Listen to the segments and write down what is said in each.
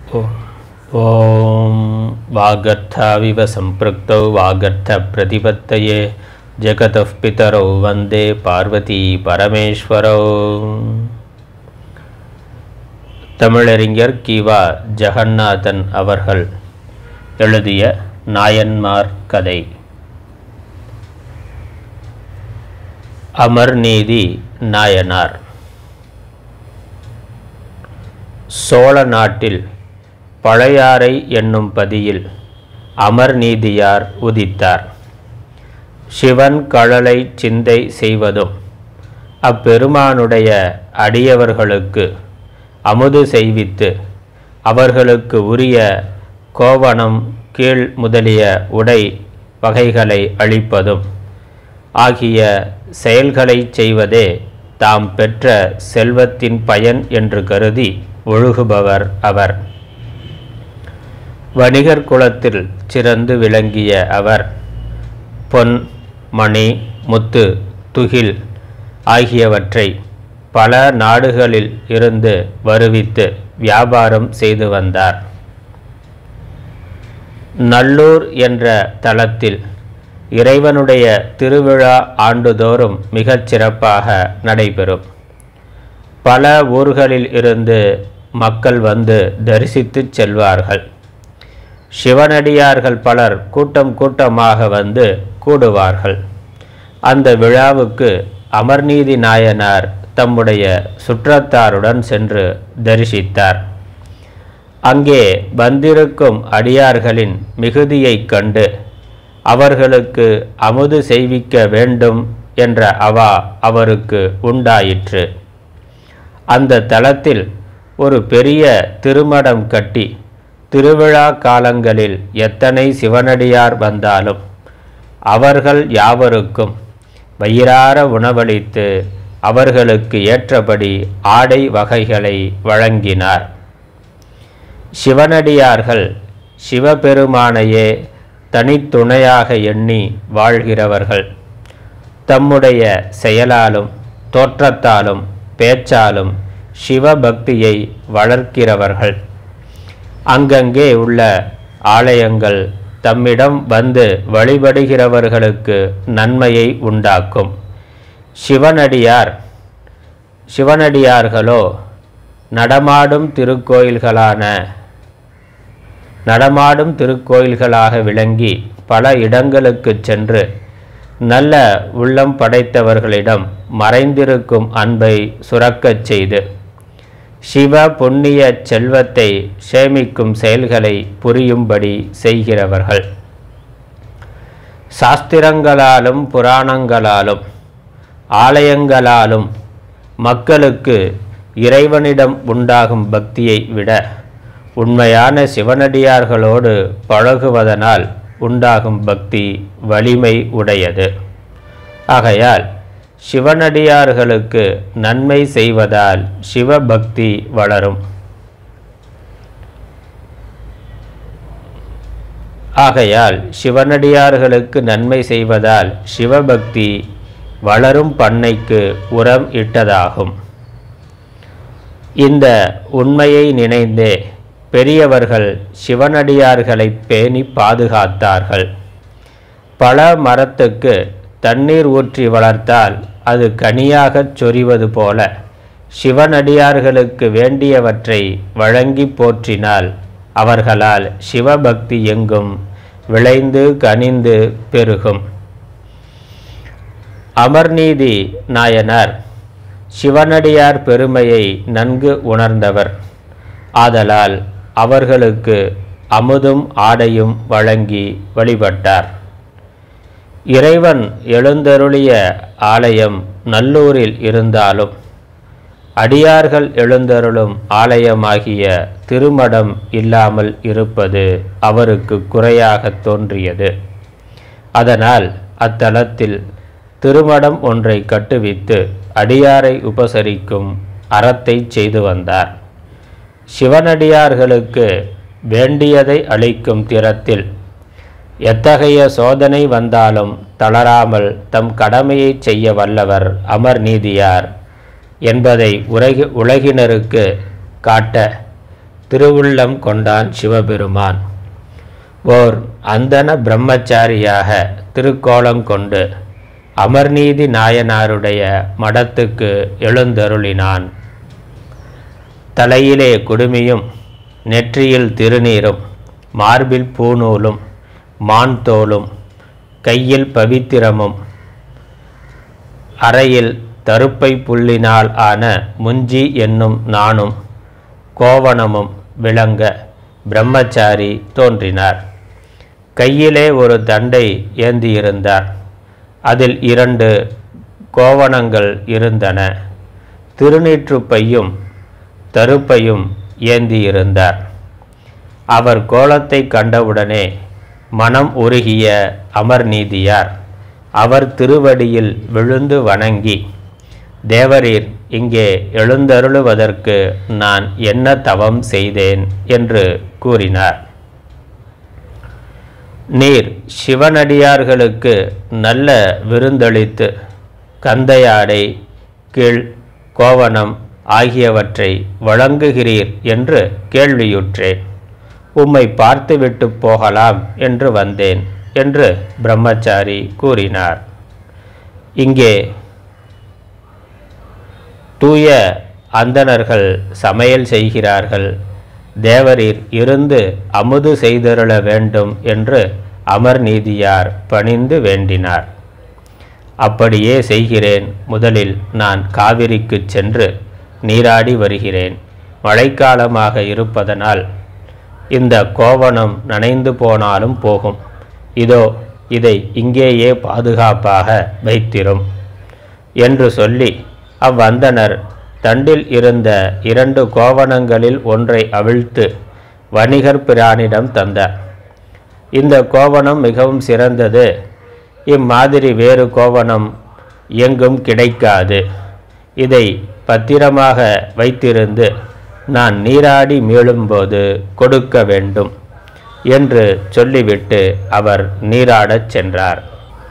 ॐ वागर्थाविव सम्पृक्तौ वागर्थप्रतिपत्तये जगतः पितरौ वन्दे பார்வதி பரமேஸ்வரோ தமிழறிஞர் கிவா ஜெகநாதன் அவர்கள் எழுதிய நாயன்மார் கதை அமர்நீதி நாயனார் சோழ நாட்டில் பழையாறை என்னும் பதியில் அமர்நீதியார் உதித்தார் சிவன் கழலை சிந்தை செய்வதும் அப்பெருமானுடைய அடியவர்களுக்கு அமுது செய்வித்து அவர்களுக்கு உரிய கோவணம் கீழ் முதலிய உடை வகைகளை அளிப்பதும் ஆகிய செயல்களை செய்வதே தாம் பெற்ற செல்வத்தின் பயன் என்று கருதி ஒழுகுபவர் அவர் வணிகர் குலத்தில் சிறந்து விளங்கிய அவர் பொன் மணி முத்து துகில் ஆகியவற்றை பல நாடுகளில் இருந்து வருவித்து வியாபாரம் செய்து வந்தார் நல்லூர் என்ற தலத்தில் இறைவனுடைய திருவிழா ஆண்டுதோறும் மிகச் சிறப்பாக நடைபெறும் பல ஊர்களில் இருந்து மக்கள் வந்து தரிசித்து செல்வார்கள் சிவனடியார்கள் பலர் கூட்டம் கூட்டமாக வந்து கூடுவார்கள் அந்த விழாவுக்கு அமர்நீதி நாயனார் தம்முடைய சுற்றத்தாருடன் சென்று தரிசித்தார் அங்கே வந்திருக்கும் அடியார்களின் மிகுதியைக் கண்டு அவர்களுக்கு அமுது செய்விக்க வேண்டும் என்ற அவா அவருக்கு உண்டாயிற்று அந்த தலத்தில் ஒரு பெரிய திருமடம் கட்டி திருவிழா காலங்களில் எத்தனை சிவனடியார் வந்தாலும் அவர்கள் யாவருக்கும் வயிறார உணவளித்து அவர்களுக்கு ஏற்றபடி ஆடை வகைகளை வழங்கினார் சிவனடியார்கள் சிவபெருமானையே தனித்துணையாக எண்ணி வாழ்கிறவர்கள் தம்முடைய செயலாலும் தோற்றத்தாலும் பேச்சாலும் சிவபக்தியை வளர்க்கிறவர்கள் அங்கங்கே உள்ள ஆலயங்கள் தம்மிடம் வந்து வழிபடுகிறவர்களுக்கு நன்மையை உண்டாக்கும் சிவனடியார் சிவனடியார்களோ நடமாடும் திருக்கோயில்களான நடமாடும் திருக்கோயில்களாக விளங்கி பல இடங்களுக்கு சென்று நல்ல உள்ளம் படைத்தவர்களிடம் மறைந்திருக்கும் அன்பை சுரக்கச் செய்து சிவ புண்ணிய செல்வத்தை சேமிக்கும் செயல்களை புரியும்படி செய்கிறவர்கள் சாஸ்திரங்களாலும் புராணங்களாலும் ஆலயங்களாலும் மக்களுக்கு இறைவனிடம் உண்டாகும் பக்தியை விட உண்மையான சிவனடியார்களோடு பழகுவதனால் உண்டாகும் பக்தி வலிமை உடையது ஆகையால் சிவனடியார்களுக்கு நன்மை செய்வதால் சிவபக்தி வளரும் ஆகையால் சிவனடியார்களுக்கு நன்மை செய்வதால் சிவபக்தி வளரும் பண்ணைக்கு உரம் இட்டதாகும் இந்த உண்மையை நினைந்தே பெரியவர்கள் சிவனடியார்களை பேணி பாதுகாத்தார்கள் பல மரத்துக்கு தண்ணீர் ஊற்றி வளர்த்தால் அது கனியாகச் சொரிவது போல சிவனடியார்களுக்கு வேண்டியவற்றை வழங்கி போற்றினால் அவர்களால் சிவபக்தி எங்கும் விளைந்து கனிந்து பெருகும் அமர்நீதி நாயனார் சிவனடியார் பெருமையை நன்கு உணர்ந்தவர் ஆதலால் அவர்களுக்கு அமுதும் ஆடையும் வழங்கி வழிபட்டார் இறைவன் எழுந்தருளிய ஆலயம் நல்லூரில் இருந்தாலும் அடியார்கள் எழுந்தருளும் ஆலயமாகிய திருமடம் இல்லாமல் இருப்பது அவருக்கு குறையாக தோன்றியது அதனால் அத்தலத்தில் திருமடம் ஒன்றை கட்டுவித்து அடியாரை உபசரிக்கும் அறத்தை செய்து வந்தார் சிவனடியார்களுக்கு வேண்டியதை அளிக்கும் திறத்தில் எத்தகைய சோதனை வந்தாலும் தளராமல் தம் கடமையை செய்ய வல்லவர் அமர் நீதியார் என்பதை உலகி உலகினருக்கு காட்ட திருவுள்ளம் கொண்டான் சிவபெருமான் ஓர் அந்தன பிரம்மச்சாரியாக திருக்கோலம் கொண்டு அமர்நீதி நாயனாருடைய மடத்துக்கு எழுந்தருளினான் தலையிலே குடுமியும் நெற்றியில் திருநீரும் மார்பில் பூநூலும் மான் தோலும் கையில் பவித்திரமும் அறையில் தருப்பை புல்லினால் ஆன முஞ்சி என்னும் நானும் கோவணமும் விளங்க பிரம்மச்சாரி தோன்றினார் கையிலே ஒரு தண்டை ஏந்தியிருந்தார் அதில் இரண்டு கோவணங்கள் இருந்தன திருநீற்றுப்பையும் தருப்பையும் ஏந்தியிருந்தார் அவர் கோலத்தை கண்டவுடனே மனம் உருகிய அமர்நீதியார் அவர் திருவடியில் விழுந்து வணங்கி தேவரீர் இங்கே எழுந்தருளுவதற்கு நான் என்ன தவம் செய்தேன் என்று கூறினார் நீர் சிவனடியார்களுக்கு நல்ல விருந்தளித்து கந்தையாடை கீழ் கோவணம் ஆகியவற்றை வழங்குகிறீர் என்று கேள்வியுற்றேன் உம்மை பார்த்துவிட்டு போகலாம் என்று வந்தேன் என்று பிரம்மச்சாரி கூறினார் இங்கே தூய அந்தணர்கள் சமையல் செய்கிறார்கள் தேவரீர் இருந்து அமுது செய்தருள வேண்டும் என்று அமர்நீதியார் பணிந்து வேண்டினார் அப்படியே செய்கிறேன் முதலில் நான் காவிரிக்குச் சென்று நீராடி வருகிறேன் மழைக்காலமாக இருப்பதனால் இந்த கோவணம் நனைந்து போனாலும் போகும் இதோ இதை இங்கேயே பாதுகாப்பாக வைத்திரும் என்று சொல்லி அவ்வந்தனர் தண்டில் இருந்த இரண்டு கோவணங்களில் ஒன்றை அவிழ்த்து வணிகர் பிரானிடம் தந்தார் இந்த கோவணம் மிகவும் சிறந்தது இம்மாதிரி வேறு கோவணம் எங்கும் கிடைக்காது இதை பத்திரமாக வைத்திருந்து நான் நீராடி மீளும்போது கொடுக்க வேண்டும் என்று சொல்லிவிட்டு அவர் நீராடச் சென்றார்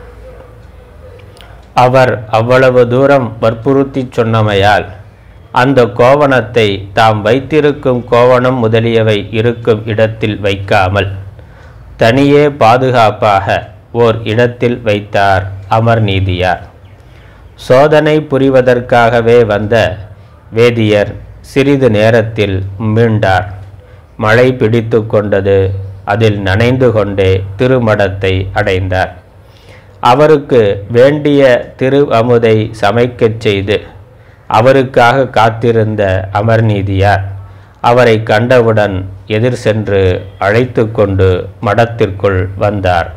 அவர் அவ்வளவு தூரம் வற்புறுத்தி சொன்னமையால் அந்த கோவணத்தை தாம் வைத்திருக்கும் கோவணம் முதலியவை இருக்கும் இடத்தில் வைக்காமல் தனியே பாதுகாப்பாக ஓர் இடத்தில் வைத்தார் அமர்நீதியார் சோதனை புரிவதற்காகவே வந்த வேதியர் சிறிது நேரத்தில் மீண்டார் மழை பிடித்து கொண்டது அதில் நனைந்து கொண்டே திருமடத்தை அடைந்தார் அவருக்கு வேண்டிய திரு அமுதை சமைக்கச் செய்து அவருக்காக காத்திருந்த அமர்நீதியார் அவரை கண்டவுடன் எதிர் சென்று அழைத்து கொண்டு மடத்திற்குள் வந்தார்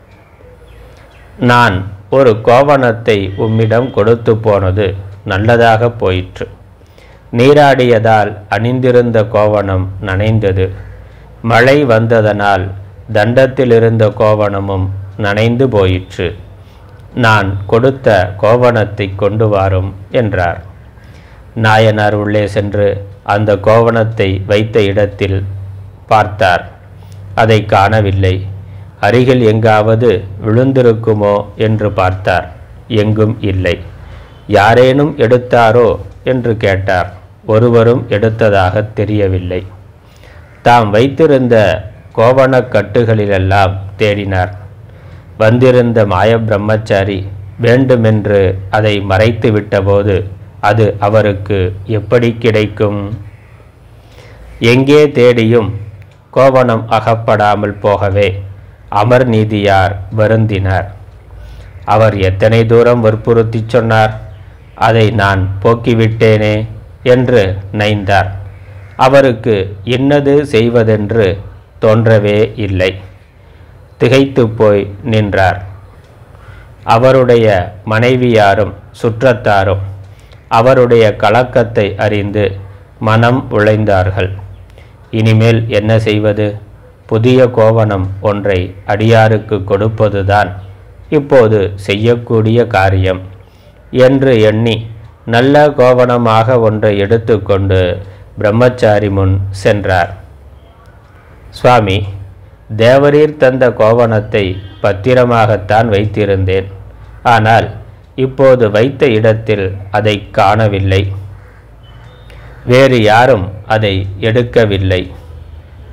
நான் ஒரு கோவணத்தை உம்மிடம் கொடுத்து போனது நல்லதாக போயிற்று நீராடியதால் அணிந்திருந்த கோவணம் நனைந்தது மழை வந்ததனால் தண்டத்தில் இருந்த கோவணமும் நனைந்து போயிற்று நான் கொடுத்த கோவணத்தை கொண்டு வாரும் என்றார் நாயனார் உள்ளே சென்று அந்த கோவணத்தை வைத்த இடத்தில் பார்த்தார் அதை காணவில்லை அருகில் எங்காவது விழுந்திருக்குமோ என்று பார்த்தார் எங்கும் இல்லை யாரேனும் எடுத்தாரோ என்று கேட்டார் ஒருவரும் எடுத்ததாக தெரியவில்லை தாம் வைத்திருந்த கோவணக் கட்டுகளிலெல்லாம் தேடினார் வந்திருந்த மாய பிரம்மச்சாரி வேண்டுமென்று அதை மறைத்து விட்டபோது அது அவருக்கு எப்படி கிடைக்கும் எங்கே தேடியும் கோவணம் அகப்படாமல் போகவே அமர்நீதியார் வருந்தினார் அவர் எத்தனை தூரம் வற்புறுத்தி சொன்னார் அதை நான் போக்கிவிட்டேனே என்று நைந்தார் அவருக்கு இன்னது செய்வதென்று தோன்றவே இல்லை திகைத்து போய் நின்றார் அவருடைய மனைவியாரும் சுற்றத்தாரும் அவருடைய கலக்கத்தை அறிந்து மனம் உழைந்தார்கள் இனிமேல் என்ன செய்வது புதிய கோவணம் ஒன்றை அடியாருக்கு கொடுப்பதுதான் இப்போது செய்யக்கூடிய காரியம் என்று எண்ணி நல்ல கோவணமாக ஒன்றை எடுத்துக்கொண்டு பிரம்மச்சாரி முன் சென்றார் சுவாமி தேவரீர் தந்த கோவணத்தை பத்திரமாகத்தான் வைத்திருந்தேன் ஆனால் இப்போது வைத்த இடத்தில் அதை காணவில்லை வேறு யாரும் அதை எடுக்கவில்லை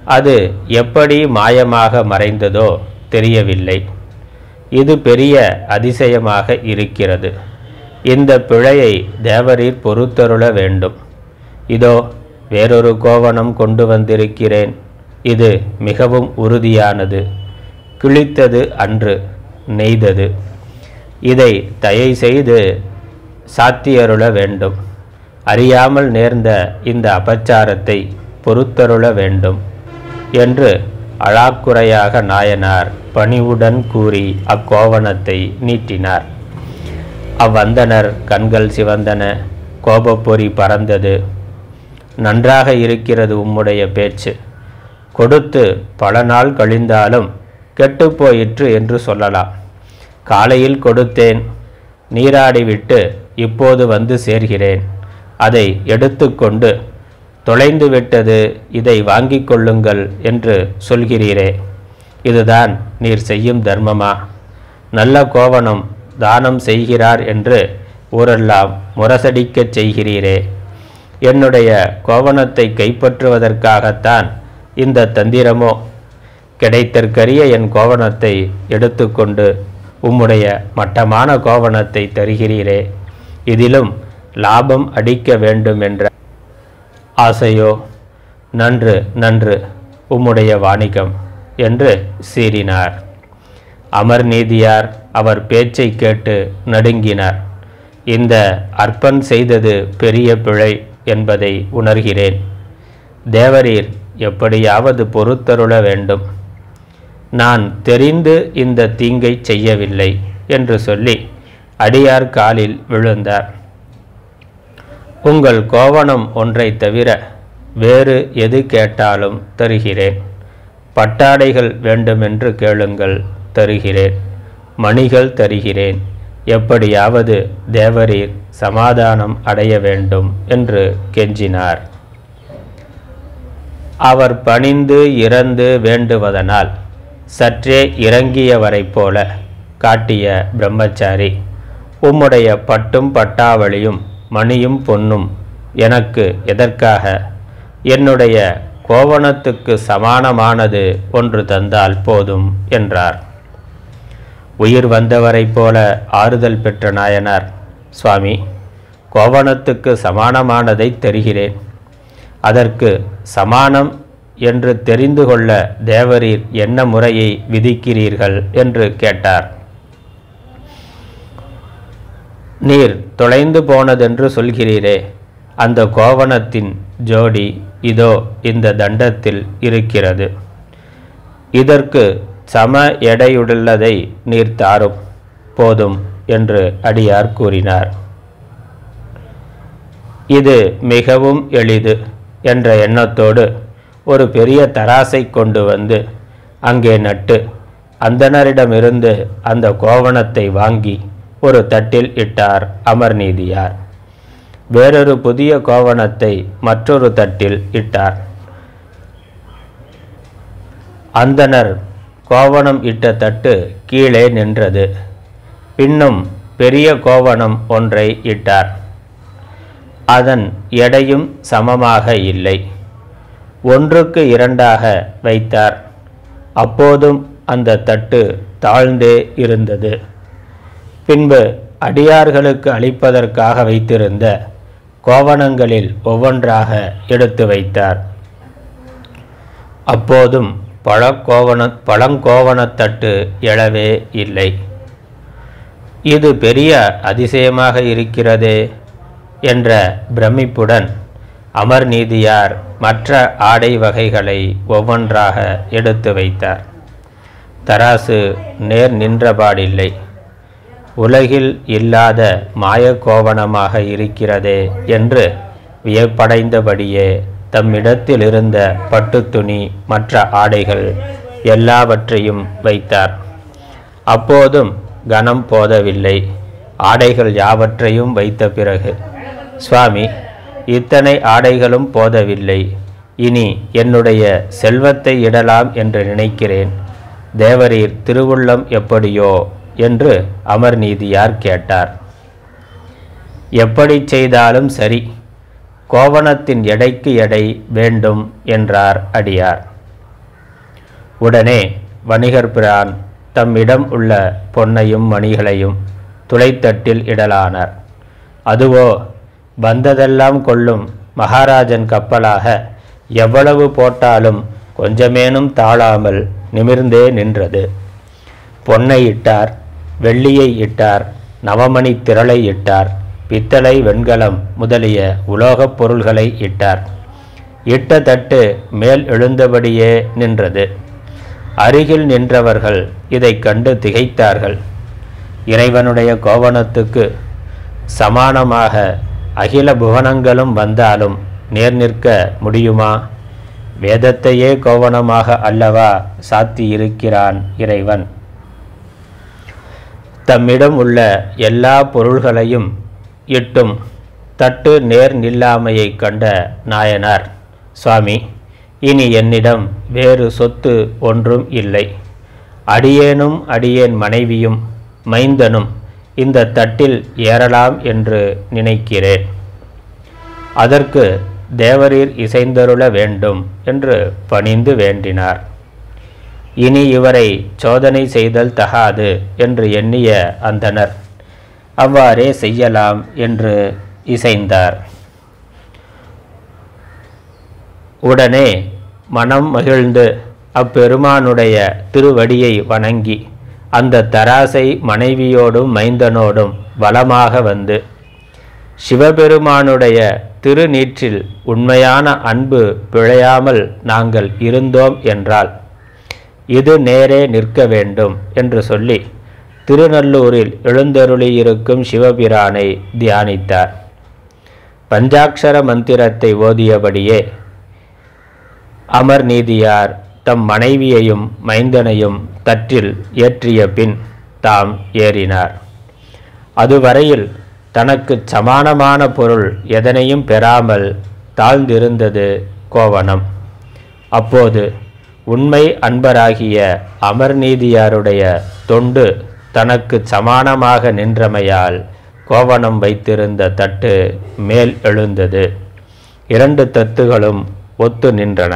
அது எப்படி மாயமாக மறைந்ததோ தெரியவில்லை இது பெரிய அதிசயமாக இருக்கிறது இந்த பிழையை தேவரீர் பொறுத்தருள வேண்டும் இதோ வேறொரு கோவணம் கொண்டு வந்திருக்கிறேன் இது மிகவும் உறுதியானது கிழித்தது அன்று நெய்தது இதை தயை செய்து சாத்தியருள வேண்டும் அறியாமல் நேர்ந்த இந்த அபச்சாரத்தை பொறுத்தருள வேண்டும் என்று அழாக்குறையாக நாயனார் பணிவுடன் கூறி அக்கோவணத்தை நீட்டினார் அவ்வந்தனர் கண்கள் சிவந்தன கோபப்பொறி பறந்தது நன்றாக இருக்கிறது உம்முடைய பேச்சு கொடுத்து பல நாள் கழிந்தாலும் கெட்டுப்போயிற்று என்று சொல்லலாம் காலையில் கொடுத்தேன் நீராடிவிட்டு இப்போது வந்து சேர்கிறேன் அதை எடுத்துக்கொண்டு தொலைந்து விட்டது இதை வாங்கிக் கொள்ளுங்கள் என்று சொல்கிறீரே இதுதான் நீர் செய்யும் தர்மமா நல்ல கோவணம் தானம் செய்கிறார் என்று ஊரெல்லாம் முரசடிக்கச் செய்கிறீரே என்னுடைய கோவணத்தை கைப்பற்றுவதற்காகத்தான் இந்த தந்திரமோ கிடைத்தற்கரிய என் கோவணத்தை எடுத்துக்கொண்டு உம்முடைய மட்டமான கோவணத்தை தருகிறீரே இதிலும் லாபம் அடிக்க வேண்டும் என்ற ஆசையோ நன்று நன்று உம்முடைய வாணிகம் என்று சீறினார் அமர் நீதியார் அவர் பேச்சை கேட்டு நடுங்கினார் இந்த அற்பன் செய்தது பெரிய பிழை என்பதை உணர்கிறேன் தேவரீர் எப்படியாவது பொறுத்தருள வேண்டும் நான் தெரிந்து இந்த தீங்கை செய்யவில்லை என்று சொல்லி அடியார் காலில் விழுந்தார் உங்கள் கோவணம் ஒன்றை தவிர வேறு எது கேட்டாலும் தருகிறேன் பட்டாடைகள் வேண்டுமென்று கேளுங்கள் தருகிறேன் மணிகள் தருகிறேன் எப்படியாவது தேவரீர் சமாதானம் அடைய வேண்டும் என்று கெஞ்சினார் அவர் பணிந்து இறந்து வேண்டுவதனால் சற்றே இறங்கியவரைப் போல காட்டிய பிரம்மச்சாரி உம்முடைய பட்டும் பட்டாவளியும் மணியும் பொன்னும் எனக்கு எதற்காக என்னுடைய கோவணத்துக்கு சமானமானது ஒன்று தந்தால் போதும் என்றார் உயிர் வந்தவரைப் போல ஆறுதல் பெற்ற நாயனார் சுவாமி கோவணத்துக்கு சமானமானதை தருகிறேன் அதற்கு சமானம் என்று தெரிந்து கொள்ள தேவரீர் என்ன முறையை விதிக்கிறீர்கள் என்று கேட்டார் நீர் தொலைந்து போனதென்று சொல்கிறீரே அந்த கோவணத்தின் ஜோடி இதோ இந்த தண்டத்தில் இருக்கிறது இதற்கு சம எடையுள்ளதை நீர் தாரும் போதும் என்று அடியார் கூறினார் இது மிகவும் எளிது என்ற எண்ணத்தோடு ஒரு பெரிய தராசை கொண்டு வந்து அங்கே நட்டு அந்தணரிடமிருந்து அந்த கோவணத்தை வாங்கி ஒரு தட்டில் இட்டார் அமர்நீதியார் வேறொரு புதிய கோவணத்தை மற்றொரு தட்டில் இட்டார் அந்தணர் கோவணம் இட்ட தட்டு கீழே நின்றது பின்னும் பெரிய கோவணம் ஒன்றை இட்டார் அதன் எடையும் சமமாக இல்லை ஒன்றுக்கு இரண்டாக வைத்தார் அப்போதும் அந்த தட்டு தாழ்ந்தே இருந்தது பின்பு அடியார்களுக்கு அளிப்பதற்காக வைத்திருந்த கோவணங்களில் ஒவ்வொன்றாக எடுத்து வைத்தார் அப்போதும் பழக்கோவண பழங்கோவணத்தட்டு எழவே இல்லை இது பெரிய அதிசயமாக இருக்கிறதே என்ற பிரமிப்புடன் அமர்நீதியார் மற்ற ஆடை வகைகளை ஒவ்வொன்றாக எடுத்து வைத்தார் தராசு நேர் நின்றபாடில்லை உலகில் இல்லாத மாயக்கோவணமாக இருக்கிறதே என்று வியப்படைந்தபடியே தம்மிடத்தில் இருந்த பட்டுத்துணி மற்ற ஆடைகள் எல்லாவற்றையும் வைத்தார் அப்போதும் கனம் போதவில்லை ஆடைகள் யாவற்றையும் வைத்த பிறகு சுவாமி இத்தனை ஆடைகளும் போதவில்லை இனி என்னுடைய செல்வத்தை இடலாம் என்று நினைக்கிறேன் தேவரீர் திருவுள்ளம் எப்படியோ என்று அமர்நீதியார் கேட்டார் எப்படி செய்தாலும் சரி கோவணத்தின் எடைக்கு எடை வேண்டும் என்றார் அடியார் உடனே வணிகர் பிரான் தம்மிடம் உள்ள பொன்னையும் மணிகளையும் துளைத்தட்டில் இடலானார் அதுவோ வந்ததெல்லாம் கொள்ளும் மகாராஜன் கப்பலாக எவ்வளவு போட்டாலும் கொஞ்சமேனும் தாழாமல் நிமிர்ந்தே நின்றது பொன்னை இட்டார் வெள்ளியை இட்டார் நவமணி திரளை இட்டார் பித்தளை வெண்கலம் முதலிய உலோகப் பொருள்களை இட்டார் இட்ட தட்டு மேல் எழுந்தபடியே நின்றது அருகில் நின்றவர்கள் இதைக் கண்டு திகைத்தார்கள் இறைவனுடைய கோவணத்துக்கு சமானமாக அகில புவனங்களும் வந்தாலும் நேர் நிற்க முடியுமா வேதத்தையே கோவணமாக அல்லவா சாத்தியிருக்கிறான் இறைவன் தம்மிடம் உள்ள எல்லா பொருள்களையும் இட்டும் தட்டு நேர் நில்லாமையை கண்ட நாயனார் சுவாமி இனி என்னிடம் வேறு சொத்து ஒன்றும் இல்லை அடியேனும் அடியேன் மனைவியும் மைந்தனும் இந்த தட்டில் ஏறலாம் என்று நினைக்கிறேன் அதற்கு தேவரீர் இசைந்தருள வேண்டும் என்று பணிந்து வேண்டினார் இனி இவரை சோதனை செய்தல் தகாது என்று எண்ணிய அந்தனர் அவ்வாறே செய்யலாம் என்று இசைந்தார் உடனே மனம் மகிழ்ந்து அப்பெருமானுடைய திருவடியை வணங்கி அந்த தராசை மனைவியோடும் மைந்தனோடும் வலமாக வந்து சிவபெருமானுடைய திருநீற்றில் உண்மையான அன்பு பிழையாமல் நாங்கள் இருந்தோம் என்றால் இது நேரே நிற்க வேண்டும் என்று சொல்லி திருநல்லூரில் எழுந்தருளியிருக்கும் சிவபிரானை தியானித்தார் பஞ்சாட்சர மந்திரத்தை ஓதியபடியே அமர் நீதியார் தம் மனைவியையும் மைந்தனையும் தற்றில் ஏற்றிய பின் தாம் ஏறினார் அதுவரையில் தனக்கு சமானமான பொருள் எதனையும் பெறாமல் தாழ்ந்திருந்தது கோவணம் அப்போது உண்மை அன்பராகிய அமர்நீதியாருடைய தொண்டு தனக்கு சமானமாக நின்றமையால் கோவணம் வைத்திருந்த தட்டு மேல் எழுந்தது இரண்டு தத்துகளும் ஒத்து நின்றன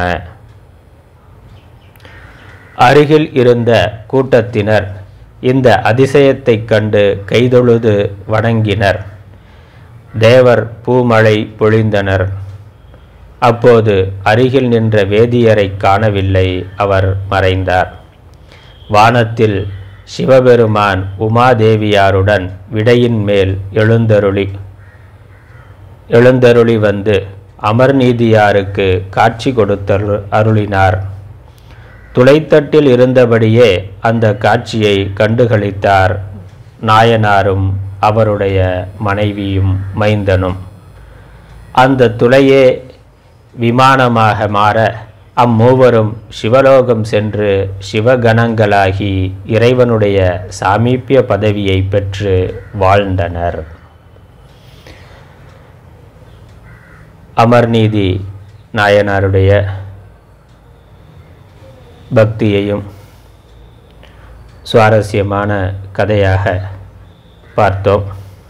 அருகில் இருந்த கூட்டத்தினர் இந்த அதிசயத்தைக் கண்டு கைதொழுது வணங்கினர் தேவர் பூமழை பொழிந்தனர் அப்போது அருகில் நின்ற வேதியரை காணவில்லை அவர் மறைந்தார் வானத்தில் சிவபெருமான் உமாதேவியாருடன் விடையின் மேல் எழுந்தருளி எழுந்தருளி வந்து அமர்நீதியாருக்கு காட்சி கொடுத்தரு அருளினார் துளைத்தட்டில் இருந்தபடியே அந்த காட்சியை கண்டுகளித்தார் நாயனாரும் அவருடைய மனைவியும் மைந்தனும் அந்த துளையே விமானமாக மாற அம்மூவரும் சிவலோகம் சென்று சிவகணங்களாகி இறைவனுடைய சாமீப்பிய பதவியை பெற்று வாழ்ந்தனர் அமர்நீதி நாயனாருடைய பக்தியையும் சுவாரஸ்யமான கதையாக பார்த்தோம்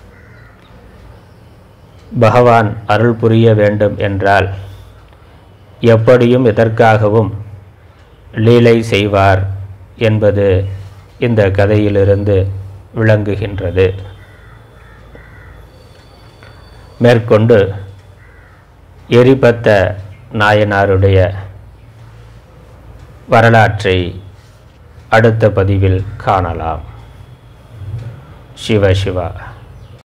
பகவான் அருள் புரிய வேண்டும் என்றால் எப்படியும் எதற்காகவும் லீலை செய்வார் என்பது இந்த கதையிலிருந்து விளங்குகின்றது மேற்கொண்டு எரிபத்த நாயனாருடைய வரலாற்றை அடுத்த பதிவில் காணலாம் சிவ சிவா